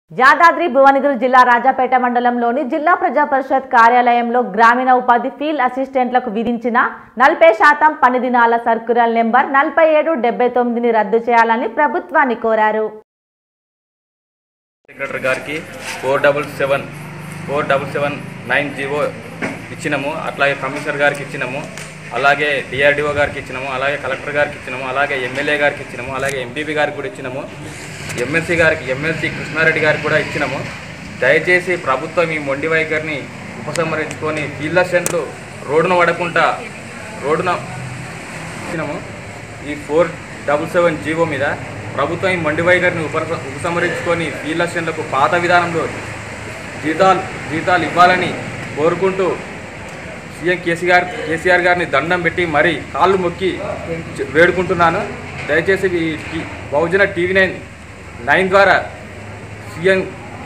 యాదాద్రి భువనగిరి జిల్లా రాజాపేట మండలంలోని జిల్లా ప్రజా పరిషత్ కార్యాలయంలో గ్రామీణ ఉపాధి ఫీల్డ్ అసిస్టెంట్లకు విధించిన నలభై శాతం పని దినాల సర్క్యులర్ నెంబర్ నలభై ఏడు డెబ్బై తొమ్మిదిని రద్దు చేయాలని ప్రభుత్వాన్ని కోరారు సెక్రటరీ గారికి four double seven four double seven nine GO ఇచ్చినాము అట్లాగే కమిషనర్ గారికి ఇచ్చినాము అలాగే డిఆర్డిఓ గారికి ఇచ్చినాము అలాగే కలెక్టర్ గారికి ఇచ్చినాము అలాగే ఎమ్మెల్యే గారికి ఇచ్చినాము అలాగే ఎంపీపీ గారికి కూడా ఇచ్చినాము ఎమ్మెల్సీ గారికి ఎమ్మెల్సీ కృష్ణారెడ్డి గారికి కూడా ఇచ్చినాము దయచేసి ప్రభుత్వం ఈ మొండి వైఖరిని ఉపసంహరించుకొని ఫీల్డ్ అసిస్టెంట్లు రోడ్డున పడకుండా రోడ్డున ఇచ్చినాము ఈ ఫోర్ డబుల్ సెవెన్ జీవో మీద ప్రభుత్వం ఈ మండి వైఖరిని ఉప ఉపసంహరించుకొని ఫీల్డ్ అసిస్టెంట్లకు పాత విధానంలో జీతాలు జీతాలు ఇవ్వాలని కోరుకుంటూ సీఎం కేసీఆర్ కేసీఆర్ గారిని దండం పెట్టి మరీ కాళ్ళు మొక్కి చె- వేడుకుంటున్నాను దయచేసి ఈ టీ- బహుజన టీవీ నైన్ నైన్ ద్వారా సీఎం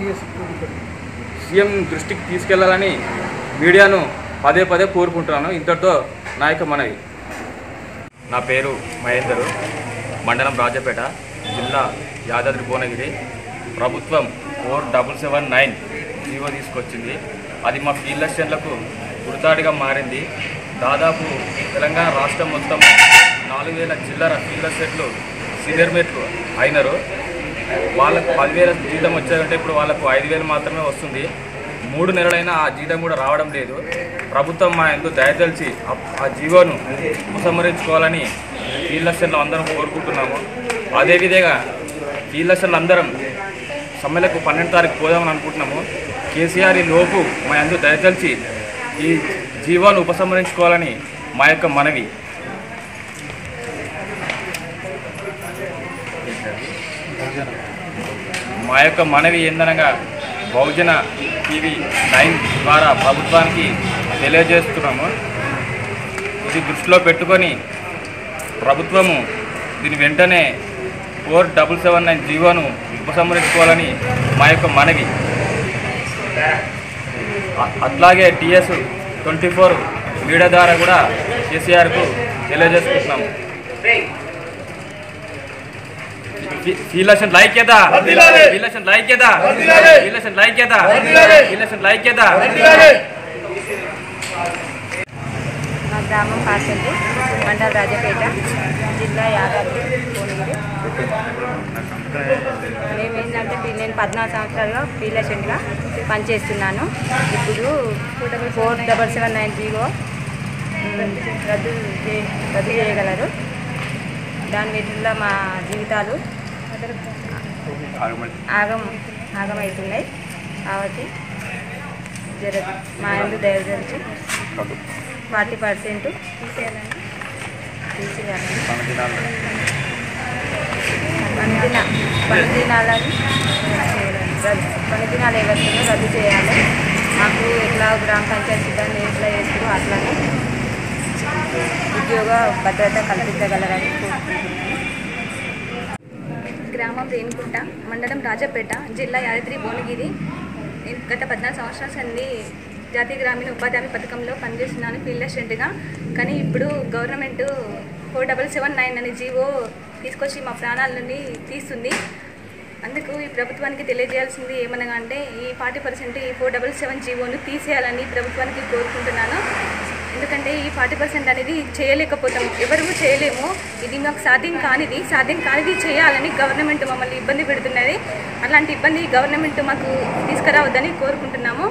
సీఎం దృష్టికి తీసుకెళ్లాలని మీడియాను పదే పదే కోరుకుంటున్నాను ఇంతటితో నా యొక్క మనవి నా పేరు మహేందరు మండలం రాజపేట జిల్లా యాదాద్రి భువనగిరి ప్రభుత్వం four double seven nine GO తీసుకొచ్చింది అది మా ఫీల్డ్ అసిస్టెంట్లకు గుర్తాడిగా మారింది దాదాపు తెలంగాణ రాష్ట్రం మొత్తం నాలుగు వేల చిల్లర ఫీల్డ్ అసిస్టెంట్లు సీనియర్ మేట్లు అయినారు వాళ్ళకు పదివేల జీతం వచ్చారంటే ఇప్పుడు వాళ్ళకు ఐదు వేలు మాత్రమే వస్తుంది మూడు నెలలైనా ఆ జీతం కూడా రావడం లేదు ప్రభుత్వం మా ఎందుకు దయతలిచి ఆ- ఆ జీవోను ఉపసంహరించుకోవాలని ఫీల్డ్ అసిస్టెంట్లు అందరం కోరుకుంటున్నాము అదేవిధంగా ఫీల్డ్ అసిస్టెంట్లు అందరం సమ్మెలకు పన్నెండు తారీఖు పోదామని అనుకుంటున్నాము కేసీఆర్ ఈ లోపు మా ఎందుకు దయతలిచి ఈ జీవోను ఉపసంహరించుకోవాలని మా యొక్క మనవి మా యొక్క మనవి ఏందనగా బహుజన టీవీ నైన్ ద్వారా ప్రభుత్వానికి తెలియజేస్తున్నాము ఇది దృష్టిలో పెట్టుకొని ప్రభుత్వము దీని వెంటనే ఫోర్ డబుల్ సెవెన్ నైన్ జీవోను ఉపసంహరించుకోవాలని మా యొక్క మనవి అ- అట్లాగే టిఎస్ ట్వంటీ ఫోర్ మీడియా ద్వారా కూడా కేసీఆర్కు తెలియజేసుకుంటున్నాము ఫీలషన్ లైక్యత ఫీలషన్ లైక్యత ఫీలషన్ లైక్యత ఫీలషన్ లైక్యత మా గ్రామం కాసండి మండల రాజపేట జిల్లా యాదాద్రి భువనగిరి మేము ఏంటంటే పీ- నేను పద్నాలుగు సంవత్సరాలుగా పీలసెంట్గా పనిచేస్తున్నాను ఇప్పుడు four double seven nine zero రద్దు చే- రద్దు చేయగలరు దాని వల్ల మా జీవితాలు ఆగం ఆగమవుతున్నాయి కాబట్టి జర మా ఎందుకు దయచేసి ఫార్టీ పర్సెంట్ తీసేయాలని తీసేయాలని పని దిన పని దినాలని రద్దు పని దినాలు ఏ వస్తుందో రద్దు చేయాలి మాకు ఎట్లా గ్రామ పంచాయతీ సిబ్బంది ఎట్లా చేస్తారో అట్లానే ఉద్యోగ భద్రత కల్పించగలరని కోరుకుంటున్నాను గ్రామం రేణుకుంట మండలం రాజపేట జిల్లా యాదాద్రి భువనగిరి నేను గత పద్నాలుగు సంవత్సరాల సంది జాతీయ గ్రామీణ ఉపాధి హామీ పథకంలో పనిచేస్తున్నాను ఫీల్డ్ అసిస్టెంట్గా కానీ ఇప్పుడు government four double seven nine అనే జీవో తీసుకొచ్చి మా ప్రాణాలని తీస్తుంది అందుకు ఈ ప్రభుత్వానికి తెలియజేయాల్సింది ఏమనగా అంటే ఈ ఫార్టీ పర్సెంట్ ఈ ఫోర్ డబల్ సెవెన్ జీవోను తీసేయాలని ప్రభుత్వానికి కోరుకుంటున్నాను ఎందుకంటే ఈ ఫార్టీ పర్సెంట్ అనేది చేయలేకపోతాం ఎవరు చేయలేము ఇది మాకు సాధ్యం కానిది సాధ్యం కానిది చేయాలని గవర్నమెంట్ మమ్మల్ని ఇబ్బంది పెడుతున్నది అలాంటి ఇబ్బంది గవర్నమెంట్ మాకు తీసుకురావద్దని కోరుకుంటున్నాము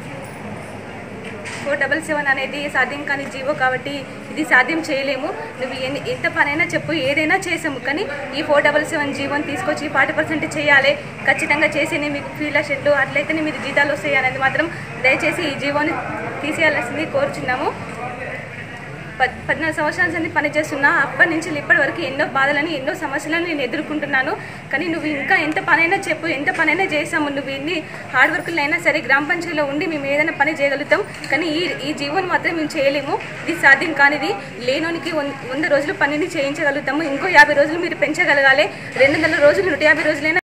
ఫోర్ డబల్ సెవెన్ అనేది సాధ్యం కాని జీవో కాబట్టి ఇది సాధ్యం చేయలేము నువ్వు ఎన్ని ఎంత పనైనా చెప్పు ఏదైనా చేసాము కానీ ఈ ఫోర్ డబల్ సెవెన్ జీవోని తీసుకొచ్చి ఫార్టీ పర్సెంట్ చేయాలి ఖచ్చితంగా చేసేనే మీకు ఫీల్డ్ షెడ్లు అట్లయితేనే మీకు జీతాలు వస్తాయి అనేది మాత్రం దయచేసి ఈ జీవోని తీసేయాల్సింది కోరుచున్నాము పద్ పద్నాలుగు సంవత్సరాల నుంచి పనిచేస్తున్నా అప్పటి నుంచి ఇప్పటి వరకు ఎన్నో బాధలని ఎన్నో సమస్యలను నేను ఎదుర్కొంటున్నాను కానీ నువ్వు ఇంకా ఎంత పనైనా చెప్పు ఎంత పనైనా చేసాము నువ్వు ఎన్ని హార్డ్ వర్క్లు అయినా సరే గ్రామ పంచాయతీలో ఉండి మేము ఏదైనా పని చేయగలుగుతాం కానీ ఈ ఈ జీవోని మాత్రం మేము చేయలేము ఇది సాధ్యం కానిది లేనోనికి వన్- వంద రోజులు పనిని చేయించగలుగుతాము ఇంకో యాభై రోజులు మీరు పెంచగలగాలి రెండు వందల రోజులు నూట యాభై రోజులైనా